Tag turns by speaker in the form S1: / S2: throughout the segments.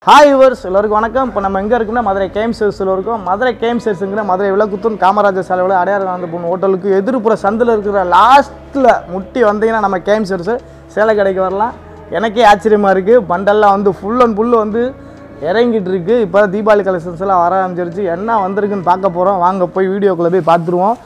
S1: hi yours எல்லாருக்கும் வணக்கம் இப்போ நம்ம எங்கே இருக்கோம்னா மதுரை கேம் சேர்ஸில் இருக்கோம் மதுரை கேம் சேர்ஸுங்கிற மதுரை விளக்குத்தூன் காமராஜர் சாலையில் அடையாறு காந்த பொண்ணு ஹோட்டலுக்கு எதிர்ப்புற சந்தில் இருக்கிற லாஸ்ட்டில் முட்டி வந்தீங்கன்னா நம்ம கேம் சேர்ஸு சேலை கடைக்கு வரலாம் எனக்கே ஆச்சரியமாக இருக்குது பண்டெல்லாம் வந்து ஃபுல் அண்ட் ஃபுல்லு வந்து இறங்கிட்டு இருக்கு இப்போ தீபாவளி கலெக்ஷன்ஸ் எல்லாம் வர ஆரம்பிச்சிருச்சு என்ன வந்திருக்குன்னு பார்க்க போகிறோம் வாங்க போய் வீடியோக்குள்ளே போய் பார்த்துருவோம்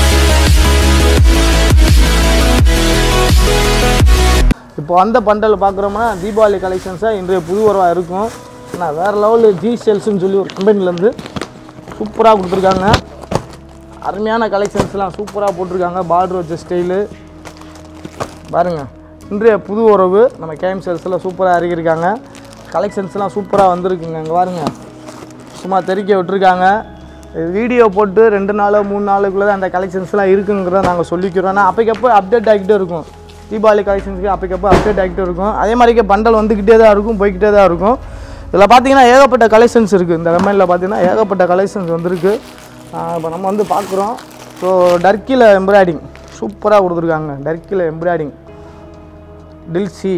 S1: இப்போ வந்த பண்டல் பார்க்குறோம்னா தீபாவளி கலெக்ஷன்ஸாக இன்றைய புது வரவாக இருக்கும் நான் வேறு லெவலில் ஜி சேல்ஸ்னு சொல்லி ஒரு கம்பெனிலேருந்து சூப்பராக கொடுத்துருக்காங்க அருமையான கலெக்ஷன்ஸ்லாம் சூப்பராக போட்டிருக்காங்க பார்டர் வச்ச ஸ்டைலு பாருங்கள் இன்றைய புது உறவு நம்ம கேம் சேல்ஸில் சூப்பராக இறக்கியிருக்காங்க கலெக்ஷன்ஸ்லாம் சூப்பராக வந்திருக்குங்க இங்கே பாருங்க சும்மா தெறிக்க விட்டுருக்காங்க இது வீடியோ போட்டு ரெண்டு நாள் மூணு நாளுக்குள்ளே தான் அந்த கலெக்ஷன்ஸ்லாம் இருக்குங்கிறத நாங்கள் சொல்லிக்கிறோம் ஆனால் அப்போக்கப்போ அப்டேட் ஆகிட்டே இருக்கும் தீபாவளி கலெக்ஷன்ஸ்க்கு அப்போக்கப்போ அப்டேட் ஆகிட்டே இருக்கும் அதே மாதிரிக்கே பண்டல் வந்துக்கிட்டே தான் இருக்கும் போய்கிட்டே தான் இருக்கும் இதில் பார்த்தீங்கன்னா ஏகப்பட்ட கலெக்ஷன்ஸ் இருக்குது இந்த கம்பெனியில் பார்த்தீங்கன்னா ஏகப்பட்ட கலெக்ஷன்ஸ் வந்திருக்கு இப்போ நம்ம வந்து பார்க்குறோம் ஸோ டர்க்கியில் எம்ப்ராய்டிங் சூப்பராக கொடுத்துருக்காங்க டர்க்கியில் எம்ப்ராய்டிங் டில்சி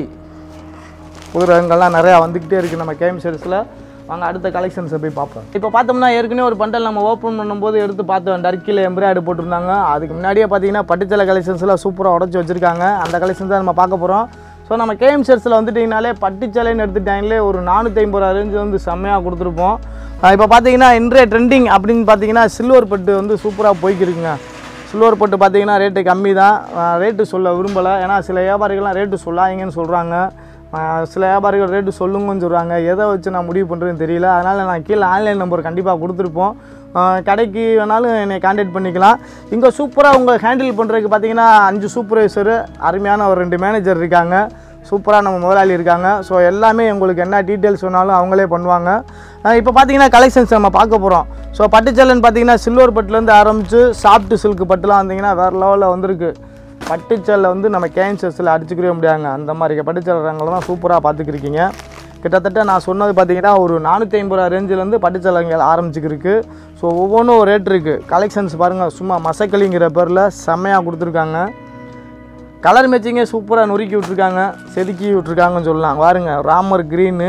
S1: புது ரகங்கள்லாம் நிறையா வந்துக்கிட்டே இருக்குது நம்ம கேம் சேல்ஸில் வாங்க அடுத்த கலெக்ஷன்ஸை போய் பார்ப்போம் இப்போ பார்த்தோம்னா ஏற்கனவே ஒரு பண்டல் நம்ம ஓப்பன் பண்ணும்போது எடுத்து பார்த்தோம் டர்க்கியில் எம்ப்ராய்டு போட்டிருந்தாங்க அதுக்கு முன்னாடியே பார்த்தீங்கன்னா பட்டுச்சலை கலெக்ஷன்ஸ்லாம் சூப்பராக உடச்சி வச்சுருக்காங்க அந்த கலெக்ஷன்ஸ் தான் நம்ம பார்க்க போகிறோம் ஸோ நம்ம கேஎம் ஷர்ட்ஸில் வந்துட்டிங்கனாலே பட்டுச்சலைன்னு எடுத்துட்டாங்களே ஒரு நானூற்றி ஐம்பது ரூபா ரேஞ்சு வந்து செம்மையாக கொடுத்துருப்போம் இப்போ பார்த்தீங்கன்னா இன்றைய ட்ரெண்டிங் அப்படின்னு பார்த்தீங்கன்னா சில்வர் பட்டு வந்து சூப்பராக போய்க்கிருக்குங்க சில்வர் பட்டு பார்த்தீங்கன்னா ரேட்டு கம்மி தான் ரேட்டு சொல்ல விரும்பலை ஏன்னா சில வியாபாரிகள்லாம் ரேட்டு சொல்லாதீங்கன்னு சொல்கிறாங்க சில வியாபாரிகள் ரேட்டு சொல்லுங்கன்னு சொல்கிறாங்க எதை வச்சு நான் முடிவு பண்ணுறதுன்னு தெரியல அதனால் நான் கீழே ஆன்லைன் நம்பர் கண்டிப்பாக கொடுத்துருப்போம் ஆஹ் கடைக்கு வேணாலும் என்னை காண்டாக்ட் பண்ணிக்கலாம் இங்கே சூப்பராக உங்கள் ஹேண்டில் பண்ணுறதுக்கு பார்த்தீங்கன்னா அஞ்சு சூப்பர்வைசரு அருமையான ஒரு ரெண்டு மேனேஜர் இருக்காங்க சூப்பராக நம்ம முதலாளி இருக்காங்க ஸோ எல்லாமே உங்களுக்கு என்ன டீட்டெயில்ஸ் வேணாலும் அவங்களே பண்ணுவாங்க இப்போ பார்த்தீங்கன்னா கலெக்ஷன்ஸ் நம்ம பார்க்க போகிறோம் ஸோ பட்டுச்சேலன்னு பார்த்தீங்கன்னா சில்வர் பட்டுலேருந்து ஆரம்பித்து சாஃப்ட் சில்க் பட்டுலாம் வந்தீங்கன்னா வேறு லெவலில் வந்திருக்கு பட்டுச்சேலை வந்து நம்ம கேன்சர்ஸில் அடிச்சுக்கவே முடியாதுங்க அந்த மாதிரி பட்டுச்சேலை ரகங்களை தான் சூப்பராக பார்த்துக்கிருக்கீங்க கிட்டத்தட்ட நான் சொன்னது பார்த்தீங்கன்னா ஒரு நானூற்றி ஐம்பது ரூபா ரேஞ்சிலேருந்து பட்டுச்சேலைங்கள் ஆரம்பிச்சுக்கிருக்கு ஸோ ஒவ்வொன்றும் ஒரு ரேட் இருக்குது கலெக்ஷன்ஸ் பாருங்கள் சும்மா மசக்களிங்கிற பேரில் செம்மையாக கொடுத்துருக்காங்க கலர் மேட்சிங்கே சூப்பராக நொறுக்கி விட்ருக்காங்க செதுக்கி விட்ருக்காங்கன்னு சொல்லலாம் பாருங்க ராமர் க்ரீனு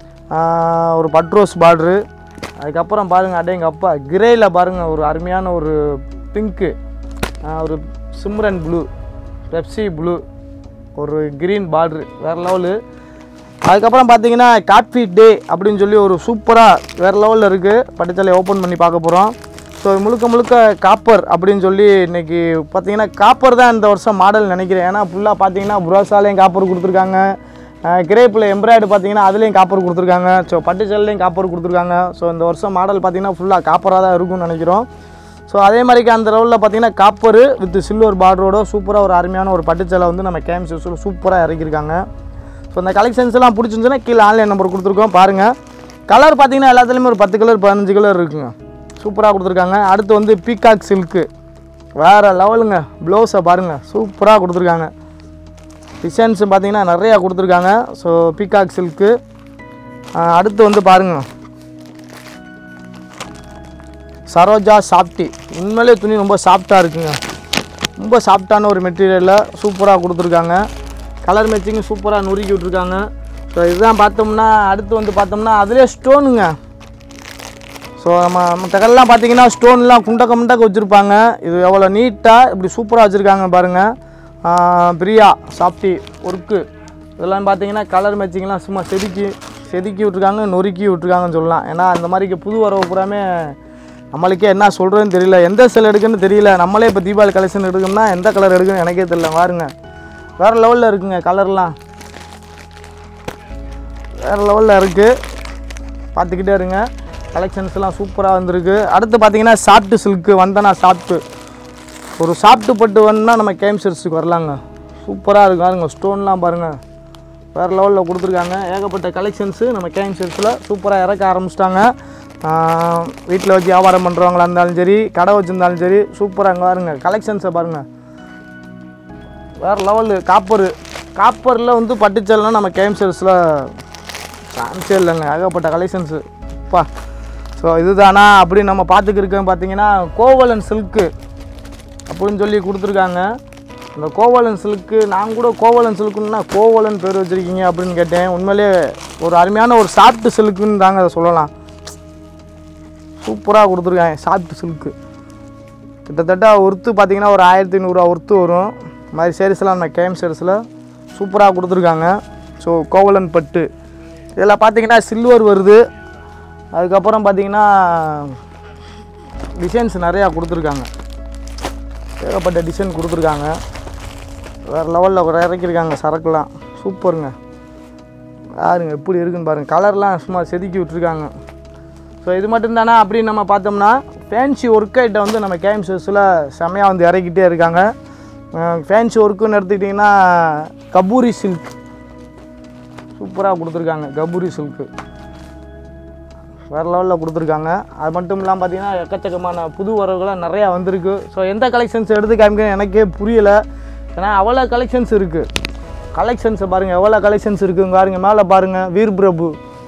S1: ஒரு பட்ரோஸ் பார்ட்ரு அதுக்கப்புறம் பாருங்கள் அடேங்க அப்பா கிரேயில் பாருங்கள் ஒரு அருமையான ஒரு பிங்க்கு ஒரு சிம்ரன் ப்ளூ பெப்சி ப்ளூ ஒரு க்ரீன் பார்ட்ரு வேறு லெவலு அதுக்கப்புறம் பார்த்தீங்கன்னா காட்ஃபி டே அப்படின்னு சொல்லி ஒரு சூப்பராக வேறு லெவலில் இருக்குது பட்டுச்சலையை ஓப்பன் பண்ணி பார்க்க போகிறோம் ஸோ முழுக்க முழுக்க காப்பர் அப்படின்னு சொல்லி இன்றைக்கி பார்த்தீங்கன்னா காப்பர் தான் இந்த வருஷம் மாடல் நினைக்கிறேன் ஏன்னா ஃபுல்லாக பார்த்தீங்கன்னா புரோசாலையும் காப்பர் கொடுத்துருக்காங்க கிரேப்பில் எம்ப்ராய்டு பார்த்தீங்கன்னா அதுலேயும் காப்பர் கொடுத்துருக்காங்க ஸோ பட்டுச்சல்லையும் காப்பர் கொடுத்துருக்காங்க ஸோ இந்த வருஷம் மாடல் பார்த்தீங்கன்னா ஃபுல்லாக காப்பராக தான் இருக்கும்னு நினைக்கிறோம் ஸோ அதே மாதிரிக்கு அந்த லெவலில் பார்த்தீங்கன்னா காப்பரு வித் சில்வர் பார்டரோட சூப்பராக ஒரு அருமையான ஒரு பட்டுச்சலை வந்து நம்ம கேம் சில்ஸில் சூப்பராக இறக்கியிருக்காங்க ஸோ இந்த கலெக்ஷன்ஸ் எல்லாம் பிடிச்சிருந்துச்சுன்னா கீழே ஆன்லைன் நம்பர் கொடுத்துருக்கோம் பாருங்கள் கலர் பார்த்தீங்கன்னா எல்லாத்துலேயுமே ஒரு பத்து கலர் பதினஞ்சு கலர் இருக்குங்க சூப்பராக கொடுத்துருக்காங்க அடுத்து வந்து பீகாக் சில்க்கு வேறு லெவலுங்க ப்ளவுஸை பாருங்கள் சூப்பராக கொடுத்துருக்காங்க டிசைன்ஸ் பார்த்தீங்கன்னா நிறையா கொடுத்துருக்காங்க ஸோ பீகாக் சில்க்கு அடுத்து வந்து பாருங்கள் சரோஜா சாஃப்டி உண்மையிலே துணி ரொம்ப சாஃப்டாக இருக்குங்க ரொம்ப சாஃப்டான ஒரு மெட்டீரியலில் சூப்பராக கொடுத்துருக்காங்க கலர் மேட்சிங் சூப்பராக நுறுக்கி விட்ருக்காங்க ஸோ இதுதான் பார்த்தோம்னா அடுத்து வந்து பார்த்தோம்னா அதிலே ஸ்டோனுங்க ஸோ நம்ம மற்ற கல்லாம் பார்த்தீங்கன்னா ஸ்டோன்லாம் குண்டக்க முண்டக்க வச்சுருப்பாங்க இது எவ்வளோ நீட்டாக இப்படி சூப்பராக வச்சுருக்காங்க பாருங்கள் பிரியா சாஃப்டி ஒர்க்கு இதெல்லாம் பார்த்தீங்கன்னா கலர் மேட்சிங்லாம் சும்மா செதுக்கி செதுக்கி விட்ருக்காங்க நொறுக்கி விட்ருக்காங்கன்னு சொல்லலாம் ஏன்னா அந்த மாதிரிக்கு புது வரவு பூராமே நம்மளுக்கே என்ன சொல்கிறதுன்னு தெரியல எந்த செல் எடுக்குன்னு தெரியல நம்மளே இப்போ தீபாவளி கலெக்ஷன் எடுக்கணும்னா எந்த கலர் எடுக்குன்னு எனக்கே தெரியல பாருங்க வேறு லெவலில் இருக்குங்க கலர்லாம் வேறு லெவலில் இருக்குது பார்த்துக்கிட்டே இருங்க கலெக்ஷன்ஸ்லாம் சூப்பராக வந்திருக்கு அடுத்து பார்த்தீங்கன்னா சாஃப்ட்டு சில்க்கு வந்தனா சாஃப்ட்டு ஒரு சாஃப்ட்டு பட்டு வேணும்னா நம்ம கேம் ஷர்ட்ஸுக்கு வரலாங்க சூப்பராக இருக்கு பாருங்க ஸ்டோன்லாம் பாருங்கள் வேறு லெவலில் கொடுத்துருக்காங்க ஏகப்பட்ட கலெக்ஷன்ஸு நம்ம கேம் ஷர்ட்ஸில் சூப்பராக இறக்க ஆரம்பிச்சிட்டாங்க வீட்டில் வச்சு வியாபாரம் பண்ணுறவங்களா இருந்தாலும் சரி கடை வச்சுருந்தாலும் சரி சூப்பராக அங்கே பாருங்க கலெக்ஷன்ஸை பாருங்கள் வேறு லெவலு காப்பரு காப்பரில் வந்து பட்டுச்சல்னா நம்ம கேம் ஷர்ட்ஸில் சான்ஸே இல்லைங்க ஏகப்பட்ட கலெக்ஷன்ஸு அப்பா ஸோ இதுதானா அப்படின்னு நம்ம பார்த்துக்கிருக்கோம் பார்த்தீங்கன்னா கோவலன் சில்க்கு அப்படின்னு சொல்லி கொடுத்துருக்காங்க இந்த கோவலன் சில்க்கு நான் கூட கோவலன் சில்க்குன்னா கோவலன் பேர் வச்சுருக்கீங்க அப்படின்னு கேட்டேன் உண்மையிலே ஒரு அருமையான ஒரு சாஃப்ட் சில்க்குன்னு தாங்க அதை சொல்லலாம் சூப்பராக கொடுத்துருக்காங்க சாஃப்ட் சில்க்கு கிட்டத்தட்ட ஒர்த்து பார்த்தீங்கன்னா ஒரு ஆயிரத்தி ஐநூறுரூவா ஒர்த்து வரும் இந்த மாதிரி சேரீஸ்லாம் நம்ம கேம் சேரீஸில் சூப்பராக கொடுத்துருக்காங்க ஸோ கோவலன் பட்டு இதில் பார்த்தீங்கன்னா சில்வர் வருது அதுக்கப்புறம் பார்த்தீங்கன்னா டிசைன்ஸ் நிறையா கொடுத்துருக்காங்க ஏகப்பட்ட டிசைன் கொடுத்துருக்காங்க வேறு லெவலில் இறக்கியிருக்காங்க சரக்குலாம் சூப்பருங்க பாருங்க எப்படி இருக்குன்னு பாருங்கள் கலர்லாம் சும்மா செதுக்கி விட்ருக்காங்க ஸோ இது மட்டும் தானே அப்படின்னு நம்ம பார்த்தோம்னா ஃபேன்சி ஒர்க் ஐட்டம் வந்து நம்ம கேம் ஷோஸில் செம்மையாக வந்து இறக்கிட்டே இருக்காங்க ஃபேன்சி ஒர்க்குன்னு எடுத்துக்கிட்டிங்கன்னா கபூரி சில்க் சூப்பராக கொடுத்துருக்காங்க கபூரி சில்க்கு வேறு லெவலில் கொடுத்துருக்காங்க அது மட்டும் இல்லாமல் பார்த்தீங்கன்னா எக்கச்சக்கமான புது வரவுகளாக நிறையா வந்திருக்கு ஸோ எந்த கலெக்ஷன்ஸ் எடுத்து காமிக்கணும் எனக்கே புரியலை ஏன்னா அவ்வளோ கலெக்ஷன்ஸ் இருக்குது கலெக்ஷன்ஸை பாருங்கள் எவ்வளோ கலெக்ஷன்ஸ் இருக்குங்க பாருங்க மேலே பாருங்கள் வீர் பிரபு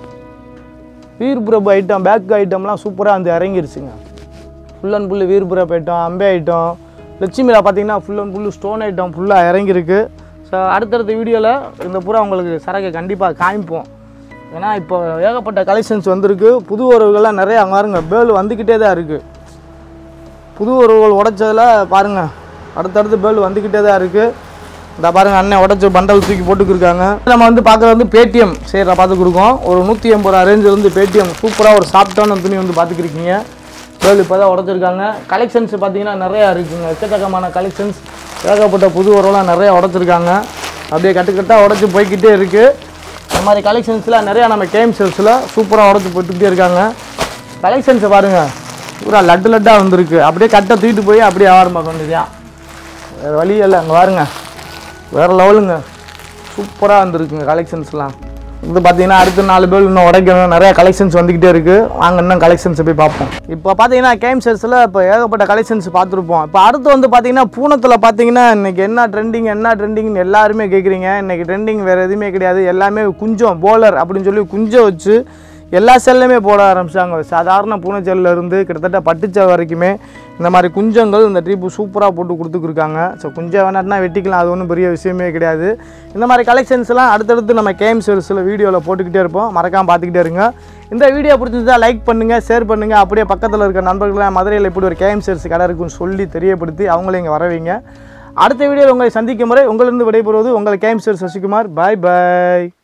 S1: வீர் பிரபு ஐட்டம் பேக் ஐட்டம்லாம் சூப்பராக வந்து இறங்கிருச்சுங்க full and full Veer Prabhu item அம்பே ஐட்டம் லட்சுமியில் பார்த்தீங்கன்னா full and full stone item ஃபுல்லாக இறங்கியிருக்கு ஸோ அடுத்தடுத்த வீடியோவில் இந்த பூரா உங்களுக்கு சரக்கு கண்டிப்பாக காமிப்போம் ஏன்னா இப்போ ஏகப்பட்ட கலெக்ஷன்ஸ் வந்திருக்கு புது உறவுகள்லாம் நிறைய அங்கே பாருங்க பேல் வந்துக்கிட்டே தான் இருக்குது புது உறவுகள் உடைச்சதில் பாருங்கள் அடுத்தடுத்து பேல் வந்துக்கிட்டே தான் இருக்குது இந்த பாருங்கள் அண்ணன் உடச்ச பண்டல் தூக்கி போட்டுக்கிருக்காங்க நம்ம வந்து பார்க்குறது வந்து பேடிஎம் சரி பார்த்து கொடுக்கோம் ஒரு நூற்றி எண்பது ரூபா ரேஞ்சில் இருந்து பேடிஎம் சூப்பராக ஒரு சாஃப்டான துணி வந்து பார்த்துக்கிருக்கீங்க பேல் இப்போ தான் உடச்சிருக்காங்க கலெக்ஷன்ஸ் பார்த்தீங்கன்னா நிறையா இருக்குங்க எக்கச்சக்கமான கலெக்ஷன்ஸ் ஏகப்பட்ட புது உறவுலாம் நிறையா உடச்சிருக்காங்க அப்படியே கட்டுக்கட்டாக உடச்சி போய்க்கிட்டே இருக்குது இந்த மாதிரி கலெக்ஷன்ஸ்லாம் நிறையா நம்ம கேம் சேல்ஸில் சூப்பராக உடச்சி போட்டுக்கிட்டே இருக்காங்க கலெக்ஷன்ஸை பாருங்கள் பூரா லட்டு லட்டாக வந்திருக்கு அப்படியே கட்டை தூக்கிட்டு போய் அப்படியே வியாபாரம் பார்க்க வேண்டியதான் வேறு வழி இல்லை அங்கே பாருங்க வேறு லெவலுங்க சூப்பராக வந்திருக்குங்க கலெக்ஷன்ஸ்லாம் இது பார்த்தீங்கன்னா அடுத்த நாலு பேர் இன்னும் உடைக்கணும் நிறைய கலெக்ஷன்ஸ் வந்துக்கிட்டே இருக்குது வாங்க இன்னும் கலெக்ஷன்ஸை போய் பார்ப்போம் இப்போ பார்த்தீங்கன்னா கேம் செட்ஸில் இப்போ ஏகப்பட்ட கலெக்ஷன்ஸ் பார்த்துருப்போம் இப்போ அடுத்து வந்து பார்த்தீங்கன்னா பூனத்தில் பார்த்தீங்கன்னா இன்றைக்கி என்ன ட்ரெண்டிங் என்ன ட்ரெண்டிங்னு எல்லாருமே கேட்குறீங்க இன்றைக்கி ட்ரெண்டிங் வேறு எதுவுமே கிடையாது எல்லாமே குஞ்சம் போலர் அப்படின்னு சொல்லி குஞ்சம் வச்சு எல்லா செல்லுமே போட ஆரம்பிச்சாங்க சாதாரண பூனைச்சல்ல இருந்து கிட்டத்தட்ட பட்டுச்சல் வரைக்குமே இந்த மாதிரி குஞ்சங்கள் இந்த ட்ரீப்பு சூப்பராக போட்டு கொடுத்துருக்காங்க ஸோ குஞ்சம் வேணாட்டினா வெட்டிக்கலாம் அது ஒன்றும் பெரிய விஷயமே கிடையாது இந்த மாதிரி கலெக்ஷன்ஸ்லாம் அடுத்தடுத்து நம்ம கேம் சேல்ஸில் வீடியோவில் போட்டுக்கிட்டே இருப்போம் மறக்காமல் பார்த்துக்கிட்டே இருங்க இந்த வீடியோ பிடிச்சிருந்தா லைக் பண்ணுங்கள் ஷேர் பண்ணுங்கள் அப்படியே பக்கத்தில் இருக்க நண்பர்களை மதுரையில் இப்படி ஒரு கேம் சேல்ஸ் கடை இருக்குன்னு சொல்லி தெரியப்படுத்தி அவங்கள இங்கே வர வைங்க அடுத்த வீடியோவில் உங்களை சந்திக்கும் முறை உங்களிருந்து விடைபெறுவது உங்கள் கேம் சேல்ஸ் சசிகுமார் பாய் பாய்